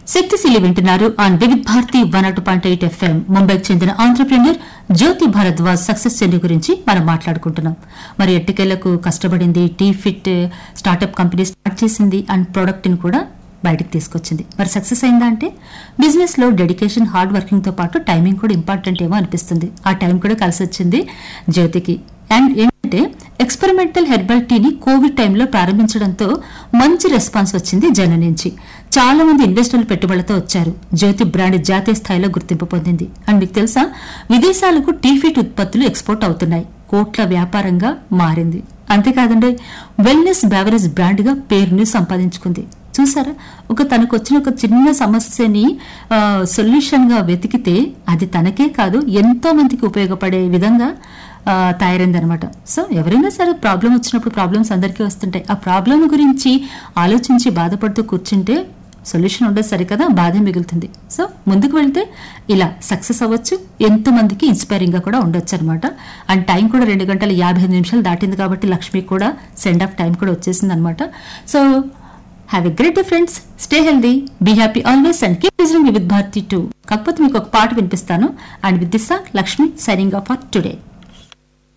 శక్తిశీలి వింటున్నారు on Vividh Bharati one అటు పాయింట్ ఎయిట్ ఎఫ్ఎం ముంబైకి చెందిన entrepreneur Jyoti Bharadwaj success journey గురించి మనం మాట్లాడుకుంటున్నాం మరి ఎట్టికేళ్లకు కష్టపడింది T fit startup company start చేసింది అండ్ ప్రోడక్ట్ ని కూడా బయటకు తీసుకొచ్చింది మరి సక్సెస్ అయిందా అంటే బిజినెస్ లో డెడికేషన్ హార్డ్ వర్కింగ్ తో పాటు టైమింగ్ కూడా ఇంపార్టెంట్ ఏమో అనిపిస్తుంది ఆ టైం కూడా కలిసి వచ్చింది జ్యోతికి అండ్ ఏంటంటే ఎక్స్పెరిమెంటల్ హెర్బల్ టీని కోవిడ్ టైంలో ప్రారంభించడంతో మంచి రెస్పాన్స్ వచ్చింది జనం నుంచి చాలా మంది ఇన్వెస్టర్లు పెట్టుబడులతో వచ్చారు జ్యోతి బ్రాండ్ జాతీయ స్థాయిలో గుర్తింపు పొందింది అండ్ మీకు తెలుసా విదేశాలకు టీ ఫిట్ ఉత్పత్తులు ఎక్స్పోర్ట్ అవుతున్నాయి కోట్ల వ్యాపారంగా మారింది అంతేకాదండి వెల్నెస్ బెవరేజ్ బ్రాండ్ గా పేరుని సంపాదించుకుంది చూసారా ఒక తనకు వచ్చిన ఒక చిన్న సమస్యని సొల్యూషన్ గా వెతికితే అది తనకే కాదు ఎంతో మందికి ఉపయోగపడే విధంగా ఆ, తయారైందనమాట సో ఎవరైనా సరే ప్రాబ్లం వచ్చినప్పుడు ప్రాబ్లమ్స్ అందరికీ వస్తుంటాయి ఆ ప్రాబ్లం గురించి ఆలోచించి బాధపడుతూ కూర్చుంటే సొల్యూషన్ ఉండదు సరికదా బాధే మిగులుతుంది సో ముందుకు వెళ్తే ఇలా సక్సెస్ అవ్వచ్చు ఎంతో మందికి ఇన్స్పైరింగ్ గా కూడా ఉండొచ్చు అనమాట అండ్ టైం కూడా రెండు గంటల యాభై ఐదు నిమిషాలు దాటింది కాబట్టి లక్ష్మి కూడా సెండ్ ఆఫ్ టైం కూడా వచ్చేసింది అనమాట so have a great day friends stay healthy be happy always and keep listening with Bharati too కాకపోతే మీకు ఒక పాట వినిపిస్తాను and with this song Lakshmi signing off for today